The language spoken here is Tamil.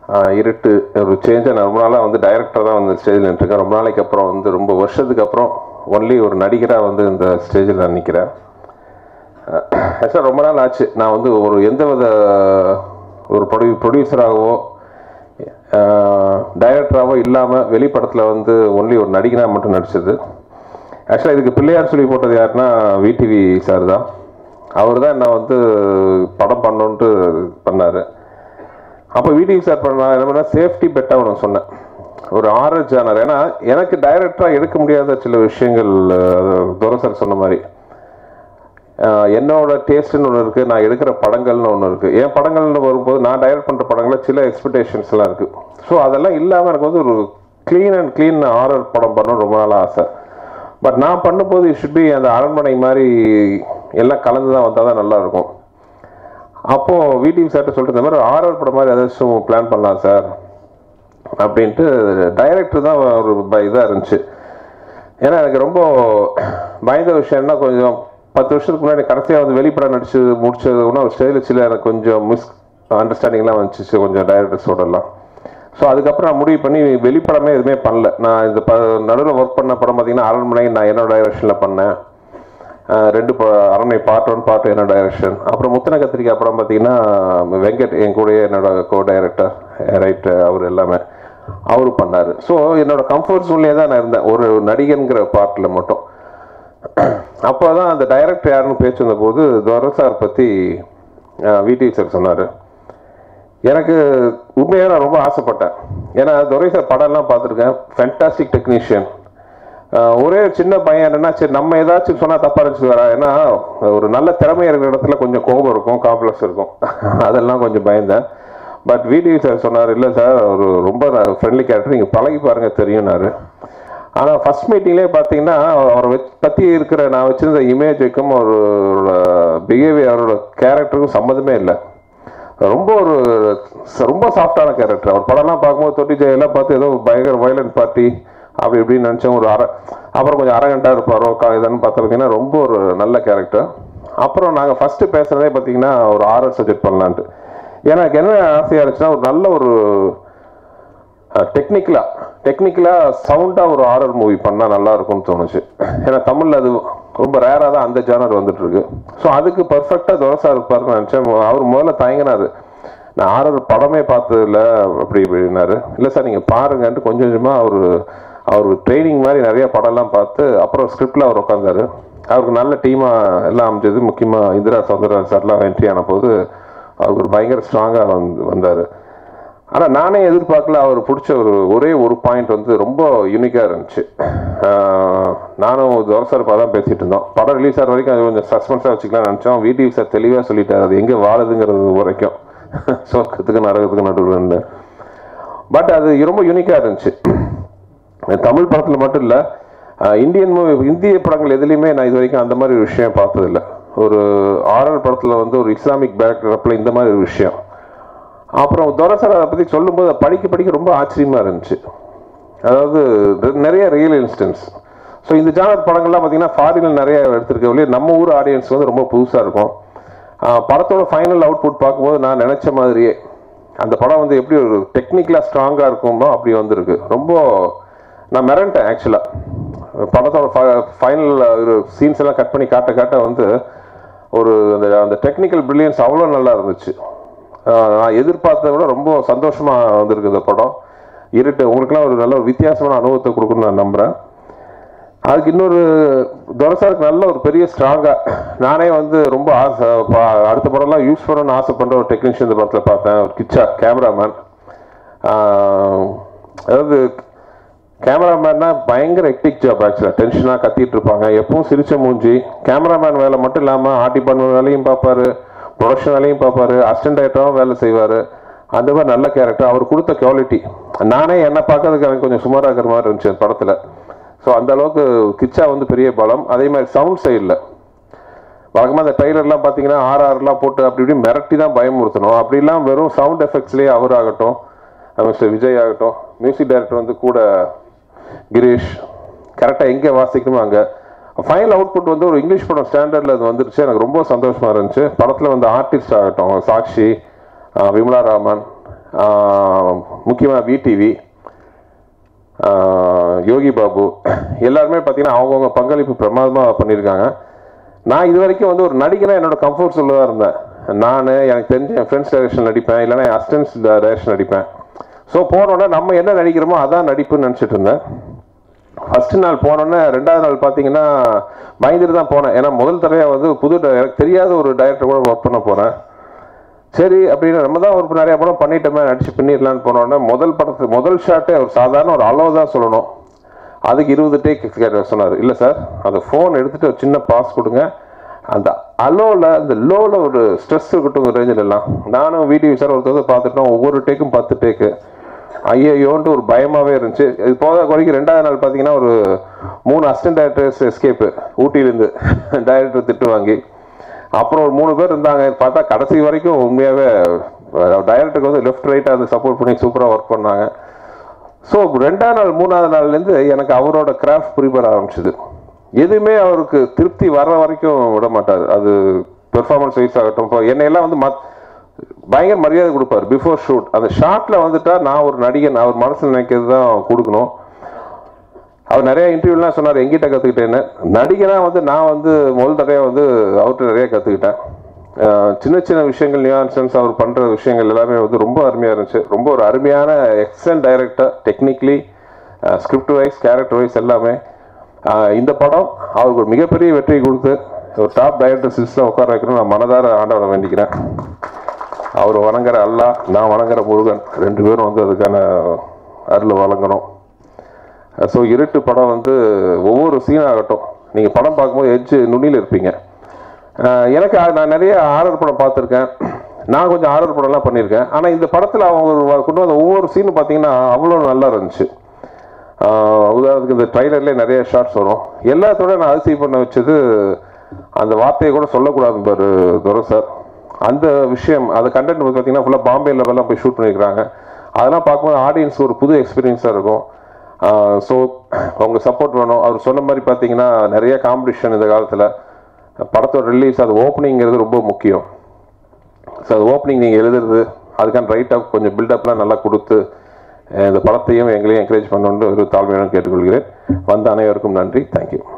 ஆஹ் இருட்டு ஒரு சேஞ்சாக நான் ரொம்ப நாளாக வந்து டைரக்டர் தான் வந்து ஸ்டேஜில் நின்றுருக்கேன் ரொம்ப நாளைக்கு அப்புறம் வந்து ரொம்ப வருஷத்துக்கு அப்புறம் ஒன்லி ஒரு நடிகராக வந்து இந்த ஸ்டேஜில் நான் நிற்கிறேன் ஆக்சுவலாக ரொம்ப நாள் ஆச்சு நான் வந்து ஒரு எந்த வித ஒரு ப்ரொடியூ ப்ரொடியூசராகவோ டைரக்டராகவோ இல்லாமல் வெளிப்படத்தில் வந்து ஒன்லி ஒரு நடிகனாக மட்டும் நடிச்சது ஆக்சுவலாக இதுக்கு பிள்ளையார் சொல்லி போட்டது யாருன்னா விடிவி சார் தான் அவர் தான் என்ன வந்து படம் பண்ணணுன்ட்டு பண்ணார் அப்போ விடிவி சார் பண்ண என்ன பண்ணால் சேஃப்டி பெட்டாக ஒன்று சொன்னேன் ஒரு ஆரல் ஜானர் ஏன்னா எனக்கு டைரக்டராக எடுக்க முடியாத சில விஷயங்கள் அஹ், துரை சார் சொன்ன மாதிரி ஆஹ் என்னோட டேஸ்ட்னு ஒன்று இருக்குது நான் எடுக்கிற படங்கள்னு ஒன்று இருக்குது என் படங்கள்னு வரும்போது நான் டைரக்ட் பண்ணுற படங்களில் சில எக்ஸ்பெக்டேஷன்ஸ்லாம் இருக்குது ஸோ அதெல்லாம் இல்லாமல் எனக்கு வந்து ஒரு க்ளீன் அண்ட் க்ளீன் ஆரர் படம் பண்ணணும்னு ரொம்ப நாள் ஆசை பட் நான் பண்ணும்போது இட் ஷுட் பி அந்த அரண்மனை மாதிரி எல்லாம் கலந்து தான் வந்தால் தான் நல்லாயிருக்கும் அப்போது வீடிவி சார்ட்ட சொல்லிட்டு இந்த மாதிரி ஆரர் படம் மாதிரி ஏதாச்சும் பிளான் பண்ணலாம் சார் அப்படின்ட்டு டைரக்டர் தான் ஒரு இதாக இருந்துச்சு ஏன்னா எனக்கு ரொம்ப பயந்த விஷயம்னா கொஞ்சம் பத்து வருஷத்துக்கு முன்னாடி கடைசியாக வந்து வெளிப்படம் நடிச்சு முடிச்சதுன்னா ஒரு ஸ்டேஜில் சில எனக்கு கொஞ்சம் மிஸ் அண்டர்ஸ்டாண்டிங்லாம் வந்துச்சு கொஞ்சம் டைரக்டர்ஸோடலாம் ஸோ அதுக்கப்புறம் நான் முடிவு பண்ணி வெளிப்படமே எதுவுமே பண்ணல நான் இந்த ப நடுவில் ஒர்க் பண்ண படம் பார்த்தீங்கன்னா அரண்மனை நான் என்னோட டைரக்ஷனில் பண்ணேன் அஹ் ரெண்டு ப அரண்மனை பார்ட் ஒன் பார்ட் என்னோட டைரக்ஷன் அப்புறம் முத்தன கத்திரிக்காய் படம் பார்த்தீங்கன்னா வெங்கட் என் கூடயே என்னோட கோ டைரக்டர் ரைட் அவர் எல்லாமே அவரு பண்ணார் ஸோ என்னோட கம்ஃபர்ட் ஜோன்லேயே தான் நான் இருந்தேன் ஒரு நடிகன்கிற பார்ட்டில் மட்டும் அப்போ தான் அந்த டைரக்டர் யாருன்னு பேச்சு வந்தபோது துரை சார் பற்றி விடி சார் சொன்னார் எனக்கு உண்மையாக நான் ரொம்ப ஆசைப்பட்டேன் ஏன்னா துரை சார் படம்லாம் பார்த்துருக்கேன் ஃபென்டாஸ்டிக் டெக்னீஷியன் ஒரே ஒரு சின்ன பையன் என்னன்னா சரி நம்ம ஏதாச்சும் சொன்னால் தப்பா நினச்சிட்டு ஏன்னா ஒரு நல்ல திறமை இருக்கிற இடத்துல கொஞ்சம் கோபம் இருக்கும் காம்ப்ளெக்ஸ் இருக்கும் அதெல்லாம் கொஞ்சம் பயந்தேன் பட் விடி சார் சொன்னார் இல்லை சார் ஒரு ரொம்ப ஃப்ரெண்ட்லி கேரக்டர் நீங்கள் பழகி பாருங்க தெரியும்னாரு ஆனால் ஃபர்ஸ்ட் மீட்டிங்லேயே பார்த்தீங்கன்னா அவரை வச்சு பற்றி இருக்கிற நான் வச்சிருந்த இமேஜுக்கும் அவரோட பிஹேவியர் அவரோட கேரக்டருக்கும் சம்மந்தமே இல்லை ரொம்ப ஒரு ச- ரொம்ப சாஃப்டான கேரக்டர் அவர் படம்லாம் பார்க்கும்போது தொட்டி ஜெயெல்லாம் பார்த்து ஏதோ பயங்கர வயலண்ட் பார்ட்டி அப்படி இப்படின்னு நினச்சோம் ஒரு அரை அப்புறம் கொஞ்சம் அரகண்டாக இருப்பாரோ கா இதுன்னு பார்த்தீங்கன்னா ரொம்ப ஒரு நல்ல கேரக்டர் அப்புறம் நாங்கள் ஃபஸ்ட்டு பேசுகிறதே பார்த்தீங்கன்னா ஒரு ஆர்ஆர் சப்ஜெக்ட் பண்ணலான்ட்டு ஏன்னா எனக்கு என்ன ஆசையாக இருந்துச்சுன்னா ஒரு நல்ல ஒரு டெக்னிக்கலாக டெக்னிக்கலாக சவுண்டாக ஒரு ஆரர் மூவி பண்ணால் நல்லா இருக்கும்னு தோணுச்சு ஏன்னா தமிழில் அது ரொம்ப ரேராக தான் அந்த ஜானர் வந்துட்டு இருக்கு ஸோ அதுக்கு பர்ஃபெக்டாக தோசா இருப்பாருன்னு நினச்சேன் அவர் முதல்ல தயங்கினாரு நான் ஆரர் படமே பார்த்தது இல்லை அப்படி இப்படின்னாரு இல்லை சார் நீங்கள் பாருங்கன்ட்டு கொஞ்சம் கொஞ்சமாக அவர் அவர் ட்ரைனிங் மாதிரி நிறைய படம்லாம் பார்த்து அப்புறம் ஸ்கிரிப்டில் அவர் உட்காந்தாரு அவருக்கு நல்ல டீமாக எல்லாம் அமைஞ்சது முக்கியமாக இந்திரா சௌந்தரராஜ் சார்லாம் என்ட்ரி ஆன போது அவருக்கு ஒரு பயங்கர ஸ்ட்ராங்காக வந்து வந்தார் ஆனால் நானே எதிர்பார்க்கல அவர் பிடிச்ச ஒரு ஒரே ஒரு பாயிண்ட் வந்து ரொம்ப யூனிக்காக இருந்துச்சு ஆஹ் நானும் தோரசார் தான் பேசிகிட்டு இருந்தோம் படம் ரிலீஸ் ஆகிற வரைக்கும் அது கொஞ்சம் சஸ்பென்ஸாக வச்சுக்கலாம்னு நினச்சோம் வீடியோ சார் தெளிவாக சொல்லிட்டார் அது எங்கே வாழுதுங்கிறது வரைக்கும் சொர்க்கத்துக்கு நரகத்துக்கு நடுவில் பட் அது ரொம்ப யூனிக்காக இருந்துச்சு தமிழ் படத்தில் மட்டும் இல்லை இந்தியன் மூவி இந்திய படங்கள் எதுலேயுமே நான் இது வரைக்கும் அந்த மாதிரி ஒரு விஷயம் பார்த்ததில்ல ஒரு ஆரல் படத்தில் வந்து ஒரு இஸ்லாமிக் பேக்ரப்பில் இந்த மாதிரி ஒரு விஷயம் அப்புறம் துரசர் அதை பற்றி சொல்லும்போது அதை படிக்க படிக்க ரொம்ப ஆச்சரியமாக இருந்துச்சு அதாவது ரெ- நிறைய ரியல் இன்ஸ்டன்ஸ் ஸோ இந்த ஜானர் படங்கள்லாம் பார்த்தீங்கன்னா ஃபாரினில் நிறைய எடுத்திருக்க ஒழிய நம்ம ஊர் ஆடியன்ஸ் வந்து ரொம்ப புதுசாக இருக்கும் ஆஹ் படத்தோட ஃபைனல் அவுட்புட் பார்க்கும்போது நான் நினச்ச மாதிரியே அந்த படம் வந்து எப்படி ஒரு டெக்னிக்கலாக ஸ்ட்ராங்காக இருக்குமோ அப்படி வந்திருக்கு ரொம்ப நான் மிரண்டேன் ஆக்சுவலாக படத்தோட ஃபைனல் ஒரு சீன்ஸ் எல்லாம் கட் பண்ணி காட்ட காட்ட வந்து ஒரு அந்த அந்த டெக்னிக்கல் பிரில்லியன்ஸ் அவ்வளோ நல்லா இருந்துச்சு ஆஹ் நான் எதிர்பார்த்ததை விட ரொம்ப சந்தோஷமாக வந்திருக்கு இந்த படம் இருட்டு உங்களுக்குலாம் ஒரு நல்ல ஒரு வித்தியாசமான அனுபவத்தை கொடுக்குன்னு நான் நம்புகிறேன் அதுக்கு இன்னொரு துரசாருக்கு நல்ல ஒரு பெரிய ஸ்ட்ராங்காக நானே வந்து ரொம்ப ஆசை பா- அடுத்த படம்லாம் யூஸ் பண்ணணும்னு ஆசைப்படுற ஒரு டெக்னீஷியன் இந்த படத்தில் பார்த்தேன் ஒரு கிச்சா கேமராமேன் அதாவது கேமராமேன்னா பயங்கர எக்டிக் ஜாப் ஆக்சுவலாக டென்ஷனாக கத்திட்டு இருப்பாங்க எப்பவும் சிரிச்ச மூஞ்சி கேமராமேன் வேலை மட்டும் இல்லாமல் ஆர்டி பண்ண வேலையும் பார்ப்பாரு ப்ரொடக்ஷன் வேலையும் பார்ப்பாரு அசிஸ்டன்ட் டைரக்டரும் வேலை செய்வார் அந்த மாதிரி நல்ல கேரக்டர் அவர் கொடுத்த குவாலிட்டி நானே என்ன பார்க்கறதுக்கு எனக்கு கொஞ்சம் சுமாராக இருக்கிற மாதிரி இருந்துச்சு அந்த படத்தில் ஸோ அந்த அளவுக்கு கிச்சா வந்து பெரிய பலம் அதே மாதிரி சவுண்ட் சைடில் வழக்கமாக அந்த ட்ரைலர்லாம் பார்த்தீங்கன்னா ஆர்ஆர்லாம் போட்டு அப்படி இப்படி மிரட்டி தான் பயமுறுத்தணும் அப்படிலாம் வெறும் சவுண்ட் எஃபெக்ட்ஸ்லேயே அவர் ஆகட்டும் மிஸ்டர் விஜய் ஆகட்டும் மியூசிக் டைரக்டர் வந்து கூட கிரீஷ் கரெக்டாக எங்கே வாசிக்கணுமோ அங்கே ஃபைனல் அவுட்புட் வந்து ஒரு இங்கிலீஷ் படம் ஸ்டாண்டர்டில் அது வந்துருச்சு எனக்கு ரொம்ப சந்தோஷமாக இருந்துச்சு படத்தில் வந்து ஆர்டிஸ்ட் ஆகட்டும் சாக்ஷி ஆஹ் விமலா ராமன் முக்கியமாக விடிவி யோகி பாபு எல்லாருமே பார்த்தீங்கன்னா அவங்கவுங்க பங்களிப்பு பிரமாதமாக பண்ணியிருக்காங்க நான் இது வரைக்கும் வந்து ஒரு நடிகனாக என்னோட கம்ஃபர்ட் சொல்லதாக இருந்தேன் நான் எனக்கு தெரிஞ்ச என் ஃப்ரெண்ட்ஸ் டைரக்ஷன் நடிப்பேன் இல்லைன்னா என் அசிஸ்டன்ஸ் டைரக்ஷன் நடிப்பேன் ஸோ போனோடனே நம்ம என்ன நடிக்கிறோமோ அதான் நடிப்புன்னு நினச்சிட்டு இருந்தேன் ஃபஸ்ட்டு நாள் போனோன்னே ரெண்டாவது நாள் பார்த்தீங்கன்னா பயந்துட்டு தான் போனேன் ஏன்னா முதல் தடவையாக வந்து புது di- எனக்கு தெரியாத ஒரு டைரக்டர் கூட ஒர்க் பண்ண போகிறேன் சரி அப்படின்னு நம்ம தான் ஒரு நிறைய படம் பண்ணிட்டோமே நடிச்சு பண்ணிடலான்னு போனோடனே முதல் படத்து முதல் ஷாட்டே ஒரு சாதாரண ஒரு அளவு தான் சொல்லணும் அதுக்கு இருபது டேக் சொன்னார் இல்லை சார் அந்த ஃபோன் எடுத்துட்டு ஒரு சின்ன பாஸ் கொடுங்க அந்த அலோவில் அந்த லோவில் ஒரு ஸ்ட்ரெஸ் இருக்கட்டும் ரேஞ்சில் எல்லாம் நானும் வீடியோ சார் ஒருத்தர் பார்த்துட்டோம் ஒவ்வொரு டேக்கும் பத்து டேக்கு ஐயோன்ட்டு ஒரு பயமாகவே இருந்துச்சு இது போக குறைக்கு ரெண்டாவது நாள் பார்த்தீங்கன்னா ஒரு மூணு அசிஸ்டன்ட் டைரக்டர்ஸ் எஸ்கேப்பு ஊட்டியிலேருந்து டைரக்டர் திட்டு வாங்கி அப்புறம் ஒரு மூணு பேர் இருந்தாங்க பார்த்தா கடைசி வரைக்கும் உண்மையாகவே டைரக்டருக்கு வந்து லெஃப்ட் ரைட்டாக வந்து சப்போர்ட் பண்ணி சூப்பராக ஒர்க் பண்ணாங்க ஸோ ரெண்டாம் நாள் மூணாவது நாள்லேருந்து எனக்கு அவரோட கிராஃப்ட் புரிபட ஆரம்பிச்சது எதுவுமே அவருக்கு திருப்தி வர்ற வரைக்கும் விட மாட்டார் அது பெர்ஃபார்மன்ஸ் வைஸ் ஆகட்டும் இப்போ என்னையெல்லாம் வந்து மத் பயங்கர மரியாதை கொடுப்பார் பிஃபோர் ஷூட் அந்த ஷாட்டில் வந்துட்டா நான் ஒரு நடிகன் அவர் மனசில் நினைக்கிறது தான் கொடுக்கணும் அவர் நிறைய இன்டர்வியூலாம் சொன்னார் எங்கிட்ட கற்றுக்கிட்டேன்னு நடிகனாக வந்து நான் வந்து முதல் தடவையாக வந்து அவர்கிட்ட நிறைய கற்றுக்கிட்டேன் சின்ன சின்ன விஷயங்கள் நியூஆன்சன்ஸ் அவர் பண்ணுற விஷயங்கள் எல்லாமே வந்து ரொம்ப அருமையாக இருந்துச்சு ரொம்ப ஒரு அருமையான excellent director technically script wise character wise எல்லாமே அஹ், இந்த படம் அவருக்கு ஒரு மிகப்பெரிய வெற்றி கொடுத்து ஒரு டாப் டைரக்டர் சிஸ்டம் உட்கார வைக்கணும் நான் மனதார ஆண்டவனை வேண்டிக்கிறேன் அவர் வணங்குற அல்லாஹ் நான் வணங்குற முருகன் ரெண்டு பேரும் வந்து அதுக்கான அருள் வழங்கணும் ஸோ இருட்டு படம் வந்து ஒவ்வொரு சீன் ஆகட்டும் நீங்கள் படம் பார்க்கும்போது எட்ஜ் நுனியில் இருப்பீங்க அஹ் எனக்கு ஆ- நான் நிறைய ஆரர் படம் பார்த்துருக்கேன் நான் கொஞ்சம் ஆரர் படம்லாம் பண்ணியிருக்கேன் ஆனால் இந்த படத்தில் அவங்க ஒரு வ- கொண்டு வந்த ஒவ்வொரு சீனும் பார்த்தீங்கன்னா அவ்வளோ நல்லா இருந்துச்சு ஆஹ் உதாரணத்துக்கு இந்த ட்ரைலர்லேயே நிறைய ஷார்ட்ஸ் வரும் எல்லாத்தோட நான் அதிசயம் பண்ண வச்சது அந்த வார்த்தையை கூட சொல்லக்கூடாது பாரு துரை சார் அந்த விஷயம் அந்த கண்டென்ட் பார்த்தீங்கன்னா ஃபுல்லாக பாம்பே லெவல்லாம் போய் ஷூட் பண்ணியிருக்காங்க அதெல்லாம் பார்க்கும்போது ஆடியன்ஸ் ஒரு புது எக்ஸ்பீரியன்ஸாக இருக்கும் ஸோ அவங்க சப்போர்ட் வேணும் அவர் சொன்ன மாதிரி பார்த்தீங்கன்னா நிறைய காம்படிஷன் இந்த காலத்தில் படத்தோட ரிலீஸ் அது ஓப்பனிங்கிறது ரொம்ப முக்கியம் ஸோ அது ஓப்பனிங் நீங்கள் எழுதுறது அதுக்கான ரைட் அப் கொஞ்சம் பில்டப்லாம் நல்லா கொடுத்து அஹ் இந்த படத்தையும் எங்களையும் என்கரேஜ் பண்ணணுன்னு ஒரு தாழ்மையுடன் கேட்டுக்கொள்கிறேன் வந்த அனைவருக்கும் நன்றி தேங்க்யூ